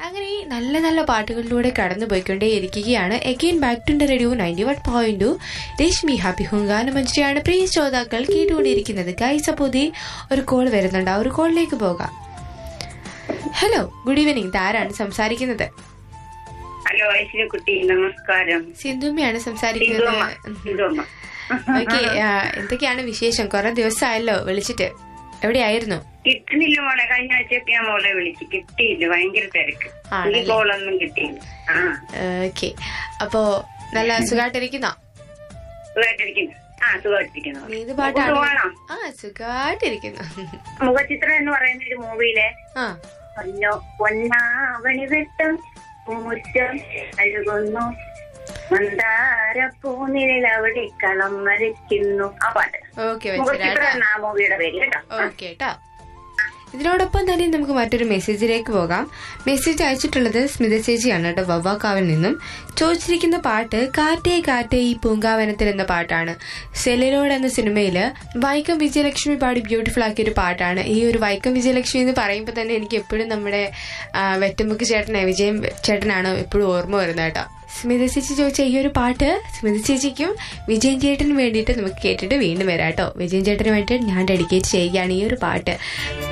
അങ്ങനെ ഈ നല്ല നല്ല പാട്ടുകളിലൂടെ കടന്നു പോയിക്കൊണ്ടേയിരിക്കുകയാണ് again back to radio ninety one point two Rashmi happy ഹുങ്കാനമഞ്ജരിയാണ് പ്രിയ ശ്രോതാക്കൾ കേട്ടുകൊണ്ടിരിക്കുന്നത് ഗൈസ് അപ്പോൾ ദേ ഒരു കോൾ വരുന്നുണ്ട് ആ ഒരു കോളിലേക്ക് പോകാം ഹലോ ഗുഡ് ഈവനിങ് ആരാണ് സംസാരിക്കുന്നത് ഹലോ ഐശ്വര്യക്കുട്ടി നമസ്കാരം സിന്ധുമ്മയാണ് സിന്ധുമ്മ സംസാരിക്കുന്നത് സിന്ധുമ്മ ഓക്കെ എന്തൊക്കെയാണ് വിശേഷം കുറെ ദിവസമായല്ലോ വിളിച്ചിട്ട് എവിടെയായിരുന്നു കിട്ടുന്നില്ല മോളെ കഴിഞ്ഞ ആഴ്ചയൊക്കെ ഞാൻ മോളെ വിളിച്ചു കിട്ടിയില്ല ഭയങ്കര തിരക്ക് ആണല്ലേ? ഈ കോളൊന്നും കിട്ടിയില്ല ആ ഓക്കെ അപ്പോ നല്ല സുഖമായിട്ടിരിക്കുന്നോ സുഖമായിട്ടിരിക്കുന്നു ആ സുഖമായിട്ടിരിക്കുന്നു ഏത് സുഖമാണോ പാട്ടാണ് ആ സുഖമായിട്ടിരിക്കുന്നു മുഖചിത്രം എന്ന് പറയുന്ന ഒരു മൂവിയിലെ ആ പൊന്നോ പൊന്നാവണി വെട്ടം മുറ്റം അഴുകുന്നു മന്ദാര പൂനില അവിടെ കളം വരയ്ക്കുന്നു ആ പാട്ട് ഓക്കെ മുഖചിത്രം വെച്ചിരാട്ടോ എന്ന ആ മൂവിയുടെ പേര് കേട്ടോ ആ. ഓക്കെ കേട്ടോ ഇതിനോടൊപ്പം തന്നെ നമുക്ക് മറ്റൊരു മെസ്സേജിലേക്ക് പോകാം മെസ്സേജ് അയച്ചിട്ടുള്ളത് സ്മിത ചേച്ചിയാണ് കേട്ടോ വവ്വാക്കാവിൽ നിന്നും ചോദിച്ചിരിക്കുന്ന പാട്ട് കാറ്റേ കാറ്റേ ഈ പൂങ്കാവനത്തിൽ എന്ന പാട്ടാണ് സെല്ലിനോട് എന്ന സിനിമയില് വൈക്കം വിജയലക്ഷ്മി പാടി ബ്യൂട്ടിഫുൾ ആക്കിയ ഒരു പാട്ടാണ് ഈ ഒരു വൈക്കം വിജയലക്ഷ്മി എന്ന് പറയുമ്പോൾ തന്നെ എനിക്ക് എപ്പോഴും നമ്മുടെ ആ, വെട്ടുമുക്ക് ചേട്ടനെ വിജയൻ ചേട്ടനാണ് എപ്പോഴും ഓർമ്മ വരുന്നത് കേട്ടോ സ്മിത ചേച്ചി ചോദിച്ച ഈ ഒരു പാട്ട് സ്മിത ചേച്ചിക്കും വിജയൻ ചേട്ടനും വേണ്ടിയിട്ട് നമുക്ക് കേട്ടിട്ട് വീണ്ടും വരാം കേട്ടോ വിജയൻ ചേട്ടന് വേണ്ടിയിട്ട് ഞാൻ ഡെഡിക്കേറ്റ് ചെയ്യുകയാണ് ഈ ഒരു പാട്ട്